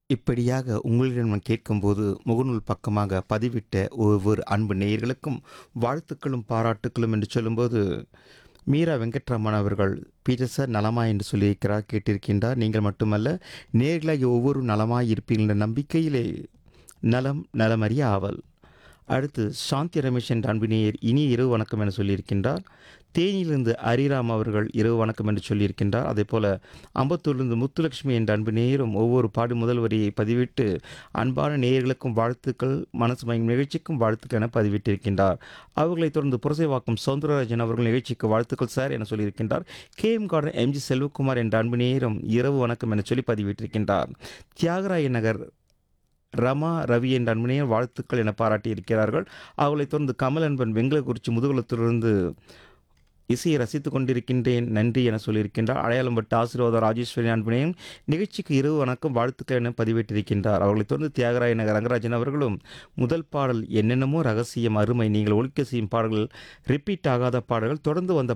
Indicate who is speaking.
Speaker 1: இப்படியாக உங்களிடம் நான் கேட்கும்போது முகநூல் பக்கமாக பதிவிட்ட ஒவ்வொரு அன்பு நேயர்களுக்கும் வாழ்த்துக்களும் பாராட்டுக்களும் என்று சொல்லும்போது மீரா வெங்கட்ராமன் அவர்கள் பீட்டர் சார் நலமா என்று சொல்லியிருக்கிறார் கேட்டிருக்கின்றார் நீங்கள் மட்டுமல்ல நேர்களாகி ஒவ்வொரு நலமாய் இருப்பீர்கள் என்ற நம்பிக்கையிலே நலம் நலமறிய ஆவல் அடுத்து சாந்தி ரமேஷ் என்ற அன்பு நேயர் இனி இரவு வணக்கம் என சொல்லியிருக்கின்றார் தேனியிலிருந்து ஹரிராம் அவர்கள் இரவு வணக்கம் என்று சொல்லியிருக்கின்றார் அதே போல் அம்பத்தூரிலிருந்து முத்துலட்சுமி என்ற அன்பு நேயரும் ஒவ்வொரு பாடு முதல் வரியை பதிவிட்டு அன்பான நேயர்களுக்கும் வாழ்த்துக்கள் மனசு மயம் நிகழ்ச்சிக்கும் வாழ்த்துக்கள் என பதிவிட்டிருக்கின்றார் அவர்களைத் தொடர்ந்து புரசைவாக்கம் சவுந்தரராஜன் அவர்கள் நிகழ்ச்சிக்கு வாழ்த்துக்கள் சார் என சொல்லியிருக்கின்றார் K M garden MG Selvakumar என்ற அன்பு நேயரும் இரவு வணக்கம் என சொல்லி பதிவிட்டிருக்கின்றார் தியாகராய நகர் ரமா ரவி என்ற அன்பனையர் வாழ்த்துக்கள் என பாராட்டியிருக்கிறார்கள் அவளைத் தொடர்ந்து கமல் அன்பன் வெங்கலக்குறிச்சி முதுகுளத்திலிருந்து இசையை ரசித்துக் கொண்டிருக்கின்றேன் நன்றி என சொல்லியிருக்கின்றார் அடையாளம்பட்ட ஆசீர்வாத ராஜேஸ்வரி அன்பனையும் நிகழ்ச்சிக்கு இரவு வணக்கம் வாழ்த்துக்கள் என பதிவிட்டிருக்கின்றார் அவர்களைத் தொடர்ந்து தியாகராய நகர் ரங்கராஜன் அவர்களும் முதல் பாடல் என்னென்னமோ ரகசியம் அருமை நீங்கள் ஒழிக்க செய்யும் பாடல்கள் ரிப்பீட் ஆகாத பாடல்கள் தொடர்ந்து வந்த